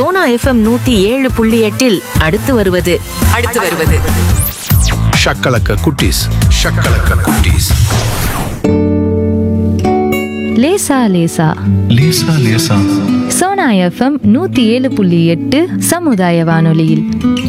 Sona FM நூத்தி ஏழு புள்ளி எட்டில் அடுத்து வருவது அடுத்து வருவது ஷக்கலக்க குட்டீஸ் ஷக்கலக்க குட்டீஸ் லேசா லேசா லேசா லேசா சோனா எஃப்எம் நூத்தி ஏழு புள்ளி எட்டு சமுதாய வானொலியில்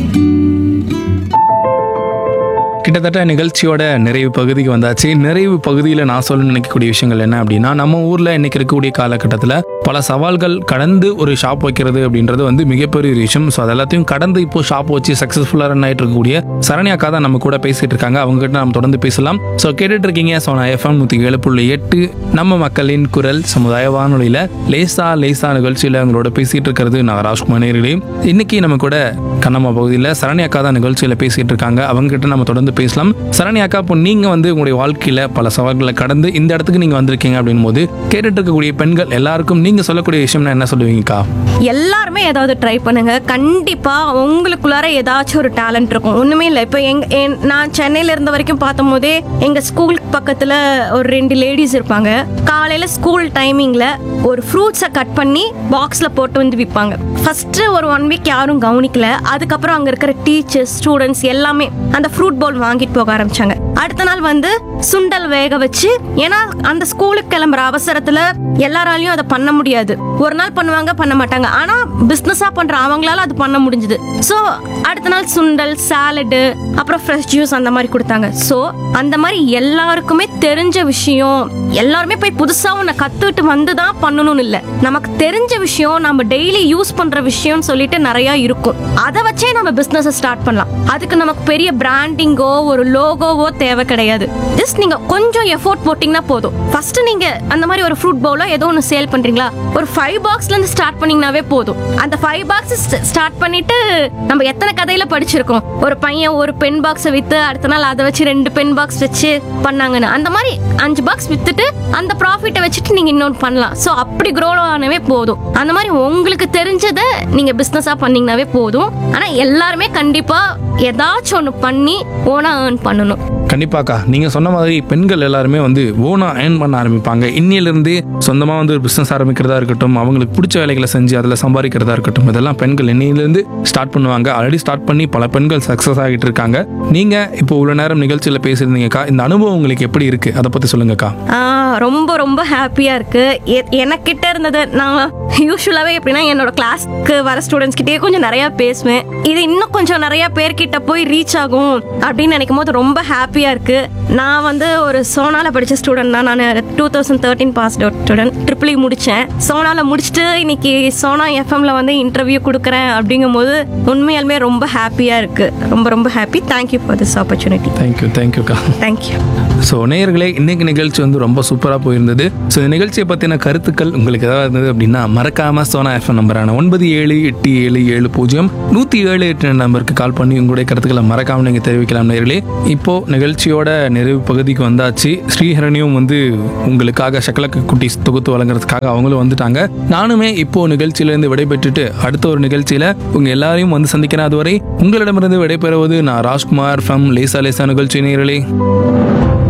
கிட்டத்தட்ட நிகழ்ச்சியோட நிறைவு பகுதிக்கு வந்தாச்சு நிறைவு பகுதியில் நான் சொல்ல நினைக்கக்கூடிய விஷயங்கள் என்ன அப்படின்னா நம்ம ஊரில் இன்னைக்கு இருக்கக்கூடிய காலகட்டத்தில் பல சவால்கள் கடந்து ஒரு ஷாப் வைக்கிறது அப்படின்றது வந்து மிகப்பெரிய ஒரு விஷயம் ஸோ அது எல்லாத்தையும் கடந்து இப்போ ஷாப் வச்சு சக்ஸஸ்ஃபுல்லாக ரன் ஆகிட்டு இருக்கக்கூடிய சரண்யாக்கா தான் நம்ம கூட பேசிட்டு இருக்காங்க அவங்க கிட்ட நம்ம தொடர்ந்து பேசலாம் ஸோ கேட்டுட்டு இருக்கீங்க ஸோ நான் எஃப்எம் நூற்றி ஏழு புள்ளி எட்டு நம்ம மக்களின் குரல் சமுதாய வானொலியில் லேசா லேசா நிகழ்ச்சியில் அவங்களோட பேசிட்டு இருக்கிறது நான் ராஜ்குமார் நேர்களே இன்னைக்கு நம்ம கூட கண்ணம்மா பகுதியில் சரண்யாக்கா தான் நிகழ்ச்சியில் பேசிட்டு இருக்காங்க அவங்க கிட்ட நம்ம தொடர்ந்து பேசலாம் சரண்யாக்கா இப்போ நீங்க வந்து உங்களுடைய வாழ்க்கையில பல சவால்களை கடந்து இந்த இடத்துக்கு நீங்க வந்திருக்கீங்க அப்படின் போது கேட்டுட்டு இருக்கக்கூடிய பெண்கள் எல்லாருக்கும் நீங்க சொல்லக்கூடிய விஷயம்னா என்ன சொல்லுவீங்கக்கா எல்லாருமே ஏதாவது ட்ரை பண்ணுங்க கண்டிப்பா உங்களுக்குள்ளார ஏதாச்சும் ஒரு டேலண்ட் இருக்கும் ஒண்ணுமே இல்லை இப்போ எங்க என்- நான் சென்னையில இருந்த வரைக்கும் பார்த்தும் போதே எங்க ஸ்கூல் பக்கத்துல ஒரு ரெண்டு லேடிஸ் இருப்பாங்க காலையில ஸ்கூல் டைமிங்ல ஒரு ஃப்ரூட்ஸை கட் பண்ணி பாக்ஸ்ல போட்டு வந்து விற்பாங்க ஃபர்ஸ்ட் ஒரு ஒன் வீக் யாரும் கவனிக்கல அதுக்கப்புறம் அங்க இருக்கிற டீச்சர்ஸ் ஸ்டூடெண்ட்ஸ் எல்லாமே அந்த ஃப்ரூட் பவுல் வாங்கிட்டு போக ஆரம்பிச்சாங்க அடுத்த நாள் வந்து சுண்டல் வேக வச்சு ஏன்னா அந்த ஸ்கூலுக்கு கிளம்புற அவசரத்துல எல்லாராலையும் அதை பண்ண முடியாது ஒரு நாள் பண்ணுவாங்க பண்ண மாட்டாங்க ஆனா பிசினஸா பண்ற அவங்களால அது பண்ண முடிஞ்சது சோ அடுத்த நாள் சுண்டல் சாலடு அப்புறம் ஃப்ரெஷ் ஜூஸ் அந்த மாதிரி கொடுத்தாங்க சோ அந்த மாதிரி எல்லாருக்குமே தெரிஞ்ச விஷயம் எல்லாருமே போய் புதுசா ஒன்று கத்துக்கிட்டு வந்து தான் பண்ணணும்னு இல்லை நமக்கு தெரிஞ்ச விஷயம் நம்ம டெய்லி யூஸ் பண்ற விஷயம்னு சொல்லிட்டு நிறைய இருக்கும் அதை வச்சே நம்ம பிசினஸ் ஸ்டார்ட் பண்ணலாம் அதுக்கு நமக்கு பெரிய பிராண்டிங்கோ ஒரு லோகோவோ தேவை கிடையாது ஜஸ்ட் நீங்க கொஞ்சம் எஃபோர்ட் போட்டீங்கன்னா போதும் ஃபர்ஸ்ட் நீங்க அந்த மாதிரி ஒரு ஃப்ரூட் பவுலோ ஏதோ ஒன்று சேல் பண்றீங்களா ஒரு ஃபைவ் பாக்ஸ்ல இருந்து ஸ்டார்ட் பண்ணீங்கன்னாவே போதும் அந்த ஃபைவ் பாக்ஸ் ஸ்டார்ட் பண்ணிட்டு நம்ம எத்தனை கதையில படிச்சிருக்கோம் ஒரு பையன் ஒரு பென் பாக்ஸை வித்து அடுத்த நாள் அதை வச்சு ரெண்டு பென் பாக்ஸ் வச்சு பண்ணாங்கன்னு அந்த மாதிரி அஞ்சு பாக்ஸ் வித்துட்டு அந்த ப்ராஃபிட்டை வச்சுட்டு நீங்க இன்னொன்று பண்ணலாம் ஸோ அப்படி க்ரோ ஆனவே போதும் அந்த மாதிரி உங்களுக்கு தெரிஞ்சதை நீங்க பிஸ்னஸாக பண்ணீங்கன்னாவே போதும் ஆனா எல்லாருமே கண்டிப்பா ஏதாச்சும் ஒன்று பண்ணி ஓனா ஏர்ன் பண்ணணும் கண்டிப்பாக்கா நீங்க சொன்ன மாதிரி பெண்கள் எல்லாருமே வந்து ஓனா ஏர்ன் பண்ண ஆரம்பிப்பாங்க இன்னிலிருந்து சொந்தமா வந்து ஒரு பிசினஸ் ஆரம்பிக்கிறதா இருக்கட்டும் அவங்களுக்கு பிடிச்ச வேலைகளை செஞ்சு அதில் சம்பாதிக்கிறதா இருக்கட்டும் இதெல்லாம் பெண்கள் இன்னிலிருந்து ஸ்டார்ட் பண்ணுவாங்க ஆல்ரெடி ஸ்டார்ட் பண்ணி பல பெண்கள் சக்ஸஸ் ஆகிட்டு இருக்காங்க நீங்க இப்போ இவ்வளவு நேரம் நிகழ்ச்சியில பேசியிருந்தீங்கக்கா இந்த அனுபவம் உங்களுக்கு எப்படி இருக்கு அதை பத்தி சொல்லுங்கக்கா ஆ, ரொம்ப ரொம்ப ஹாப்பியாக இருக்கு எ- எனக்கிட்ட இருந்தது நான் யூஸ்வலாகவே எப்படின்னா என்னோட கிளாஸ்க்கு வர ஸ்டூடெண்ட்ஸ் கிட்டே கொஞ்சம் நிறையா பேசுவேன் இது இன்னும் கொஞ்சம் நிறையா பேர்கிட்ட போய் ரீச் ஆகும் அப்படின்னு நினைக்கும் போது ரொம்ப ஹாப்பியாக இருக்கு நான் வந்து ஒரு சோனால படித்த ஸ்டூடெண்ட் தான் நான் two thousand thirteen pass out student triple முடித்தேன் சோனால முடிச்சுட்டு இன்னைக்கு சோனா எஃப்எம்ல வந்து இன்டர்வியூ கொடுக்குறேன் அப்படிங்கும்போது உண்மையாலுமே ரொம்ப ஹாப்பியாக இருக்கு ரொம்ப ரொம்ப happy thank you for this opportunity thank you தேங்க்யூக்கா தேங்க்யூ ஸோ நேயர்களே இன்னைக்கு நிகழ்ச்சி வந்து ரொம்ப சூப்பராக போயிருந்தது ஸோ இந்த நிகழ்ச்சியை பற்றின கருத்துக்கள் உங்களுக்கு ஏதாவது இருந்தது அப்படின்னா மறக்காம சோனா எஃப்எம் நம்பரான ஒன்பது ஏழு எட்டு ஏழு ஏழு பூஜ்ஜியம் நூற்றி ஏழு எட்டு நம்பருக்கு கால் பண்ணி உங்களுடைய கருத்துக்களை மறக்காம நீங்கள் தெரிவிக்கலாம் நேயர்களே இப்போ நிகழ்ச்சியோட நிறைவு பகுதிக்கு வந்தாச்சு ஸ்ரீஹரணியும் வந்து உங்களுக்காக சக்கலக்கு குட்டி தொகுத்து வழங்குறதுக்காக அவங்களும் வந்துட்டாங்க நானுமே இப்போ நிகழ்ச்சியிலேருந்து விடைபெற்றுட்டு அடுத்த ஒரு நிகழ்ச்சியில் உங்க எல்லாரையும் வந்து சந்திக்கிறேன் அதுவரை உங்களிடமிருந்து விடைபெறுவது நான் ராஜ்குமார் ஃப்ரம் லேசா லேசா நிகழ்ச்சி நேயர்களே